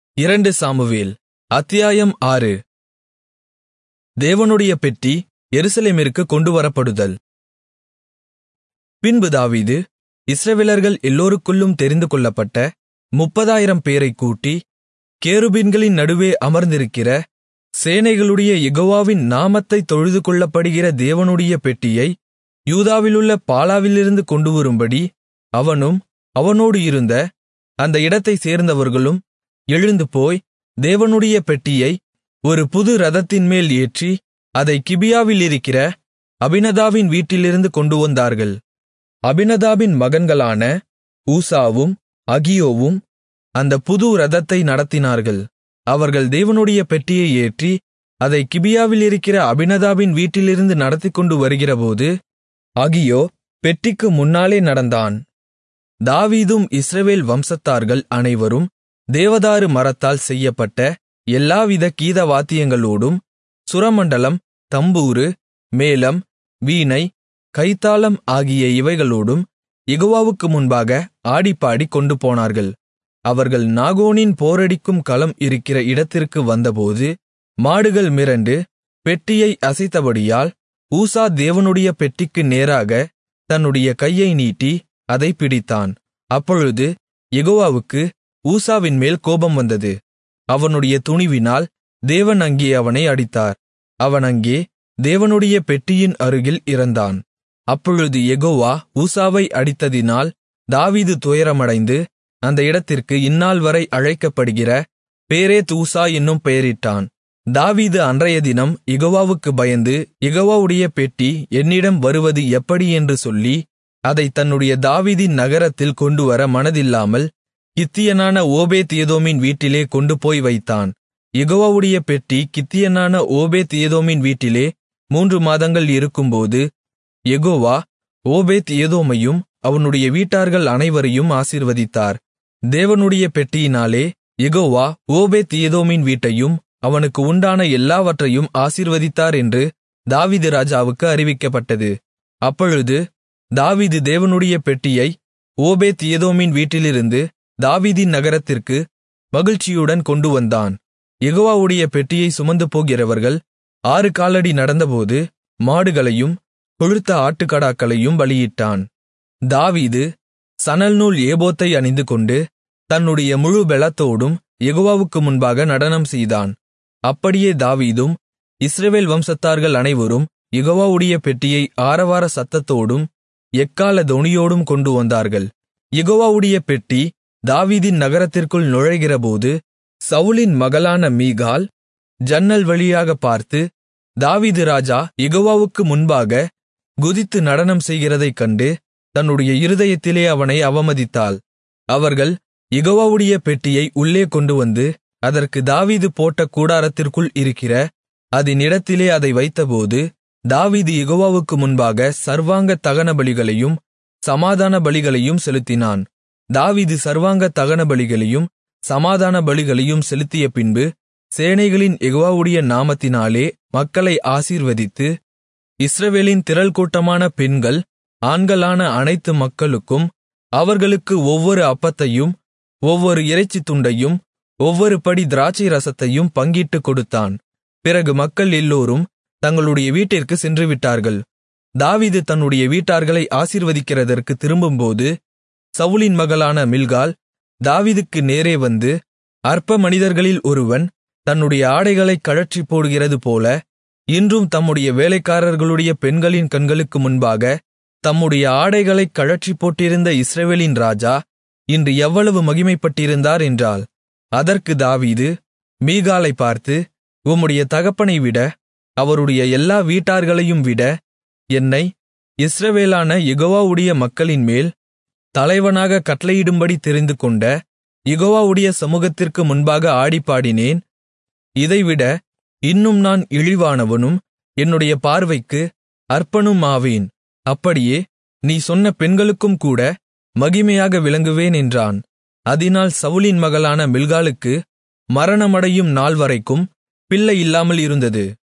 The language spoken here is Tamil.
இரண்டு சாமுவேல் அத்தியாயம் ஆறு தேவனுடைய பெட்டி எருசலேமிற்குக் கொண்டுவரப்படுதல் பின்பு தாவீது இஸ்ரவேலர்கள் எல்லோருக்குள்ளும் தெரிந்துகொள்ளப்பட்ட முப்பதாயிரம் பேரைக் கூட்டி கேருபீன்களின் நடுவே அமர்ந்திருக்கிற சேனைகளுடைய யெகோவாவின் நாமத்தைத் தொழுதுகொள்ளப்படுகிற தேவனுடைய பெட்டியை யூதாவிலுள்ள பாலாவிலிருந்து கொண்டுவரும்படி அவனும் அவனோடு இருந்த அந்த இடத்தைச் சேர்ந்தவர்களும் எழுந்துபோய் தேவனுடைய பெட்டியை ஒரு புது இரதத்தின்மேல் ஏற்றி அதைக் கிபியாவிலிருக்கிற அபினதாபின் வீட்டிலிருந்து கொண்டுவந்தார்கள் அபினதாபின் மகன்களான ஊசாவும் அகியோவும் அந்தப் புது இரதத்தை நடத்தினார்கள் அவர்கள் தேவனுடைய பெட்டியை ஏற்றி அதைக் கிபியாவிலிருக்கிற அபினதாபின் வீட்டிலிருந்து நடத்திக்கொண்டு வருகிறபோது அகியோ பெட்டிக்கு முன்னாலே நடந்தான் தாவீதும் இஸ்ரவேல் வம்சத்தார்கள் அனைவரும் தேவதாரு மரத்தால் செய்யப்பட்ட எல்லாவித கீதவாத்தியங்களோடும் சுரமண்டலம் தம்புரு மேளம் வீணை கைத்தாளம் ஆகிய இவைகளோடும் யெகோவாவுக்கு முன்பாக ஆடிப்பாடிக் கொண்டுபோனார்கள் அவர்கள் நாகோனின் போரடிக்கும் களம் இருக்கிற இடத்திற்கு வந்தபோது மாடுகள் மிரண்டு பெட்டியை அசைத்தபடியால் ஊசா தேவனுடைய பெட்டிக்கு நேராக தன்னுடைய கையை நீட்டி அதைப் பிடித்தான் அப்பொழுது யெகோவாவுக்கு ஊசாவின்மேல் கோபம் வந்தது அவனுடைய துணிவினால் தேவன் அங்கே அவனை அடித்தார் அவன் அங்கே தேவனுடைய பெட்டியின் அருகில் இறந்தான் அப்பொழுது யெகோவா ஊசாவை அடித்ததினால் தாவீது துயரமடைந்து அந்த இடத்திற்கு இந்நாள்வரை அழைக்கப்படுகிற பேரேத் ஊசா என்னும் பெயரிட்டான் தாவீது அன்றையதினம் யெகோவாவுக்கு பயந்து யெகோவாவுடைய பெட்டி என்னிடம் வருவது எப்படி என்று சொல்லி அதைத் தன்னுடைய தாவீதின் நகரத்தில் கொண்டுவர மனதில்லாமல் கித்தியனான ஓபேத் ஏதோமின் வீட்டிலே கொண்டுபோய் வைத்தான் யெகோவாவுடைய பெட்டி கித்தியனான ஓபேத் ஏதோமின் வீட்டிலே மூன்று மாதங்கள் இருக்கும்போது யெகோவா ஓபேத் ஏதோமையும் அவனுடைய வீட்டார்கள் அனைவரையும் ஆசீர்வதித்தார் தேவனுடைய பெட்டியினாலே யெகோவா ஓபேத் ஏதோமின் வீட்டையும் அவனுக்கு உண்டான எல்லாவற்றையும் ஆசீர்வதித்தார் என்று தாவீது ராஜாவுக்கு அறிவிக்கப்பட்டது அப்பொழுது தாவீது தேவனுடைய பெட்டியை ஓபேத் ஏதோமின் வீட்டிலிருந்து தாவீதின் நகரத்திற்கு மகிழ்ச்சியுடன் கொண்டுவந்தான் யெகோவாவுடைய பெட்டியை சுமந்து போகிறவர்கள் ஆறு காலடி நடந்தபோது மாடுகளையும் கொழுத்த ஆட்டுக்கடாக்களையும் பலியிட்டான் தாவீது சணல்நூல் ஏபோத்தை அணிந்துகொண்டு தன்னுடைய முழு பெலத்தோடும் யெகோவாவுக்கு முன்பாக நடனம் செய்தான் அப்படியே தாவீதும் இஸ்ரவேல் வம்சத்தார்கள் அனைவரும் யெகோவாவுடைய பெட்டியை ஆரவார சத்தத்தோடும் எக்கால தொனியோடும் கொண்டு வந்தார்கள் யெகோவாவுடைய பெட்டி தாவீதின் நகரத்திற்குள் நுழைகிறபோது சவுலின் மகளான மீகால் ஜன்னல் வழியாக பார்த்து தாவீது ராஜா யெகோவாவுக்கு முன்பாக குதித்து நடனம் செய்கிறதைக் கண்டு தன்னுடைய இருதயத்திலே அவனை அவமதித்தாள் அவர்கள் யெகோவாவுடைய பெட்டியை உள்ளே கொண்டுவந்து அதற்கு தாவீது போட்ட கூடாரத்திற்குள் இருக்கிற அதினிடத்திலே அதை வைத்தபோது தாவீது யெகோவாவுக்கு முன்பாக சர்வாங்க தகனபலிகளையும் சமாதான பலிகளையும் செலுத்தினான் தாவீது சர்வாங்க தகன பலிகளையும் சமாதான பலிகளையும் செலுத்திய பின்பு சேனைகளின் யெகோவாவுடைய நாமத்தினாலே மக்களை ஆசீர்வதித்து இஸ்ரவேலின் திரள் கூட்டமான பெண்கள் ஆண்களான அனைத்து மக்களுக்கும் அவர்களுக்கு ஒவ்வொரு அப்பத்தையும் ஒவ்வொரு இறைச்சித் துண்டையும் ஒவ்வொரு படி திராட்சை ரசத்தையும் பங்கிட்டுக் கொடுத்தான் பிறகு மக்கள் எல்லோரும் தங்களுடைய வீட்டிற்கு சென்றுவிட்டார்கள் தாவீது தன்னுடைய வீட்டார்களை ஆசீர்வதிக்கிறதற்கு திரும்பும்போது சவுலின் மகளான மில்கால் தாவீதுக்கு நேரே வந்து அற்ப மனிதர்களில் ஒருவன் தன்னுடைய ஆடைகளைக் கழற்றிப் போடுகிறது போல இன்றும் தம்முடைய வேலைக்காரர்களுடைய பெண்களின் கண்களுக்கு முன்பாக தம்முடைய ஆடைகளைக் கழற்றிப் போட்டிருந்த இஸ்ரவேலின் ராஜா இன்று எவ்வளவு மகிமைப்பட்டிருந்தார் என்றாள் அதற்கு தாவீது மீகாலை பார்த்து உம்முடைய தகப்பனை விட அவருடைய எல்லா வீட்டார்களையும் விட என்னை இஸ்ரவேலான யெகோவாவுடைய மக்களின்மேல் தலைவனாக கட்டளையிடும்படி தெரிந்துகொண்ட யெகோவாவுடைய சமூகத்திற்கு முன்பாக ஆடிப்பாடினேன் இதைவிட இன்னும் நான் இழிவானவனும் என்னுடைய பார்வைக்கு அற்பனும் ஆவேன் அப்படியே நீ சொன்ன பெண்களுக்கும் கூட மகிமையாக விளங்குவேன் என்றான் அதனால் சவுலின் மகளான மில்காலுக்கு மரணமடையும் நாள் வரைக்கும் பிள்ளை இல்லாமல் இருந்தது